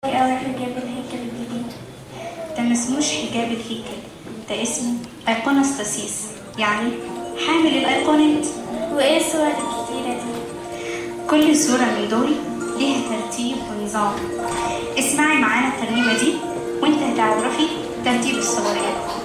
أوي حجاب الهيكل الجديد ده ما اسموش حجاب الهيكل ده اسمه ايقونستاسيس يعني حامل الايقونات وإيه الصور الكتيرة دي؟ كل صورة من دول ليها ترتيب ونظام اسمعي معانا الترنيمة دي وانت هتعرفي ترتيب الصور ايه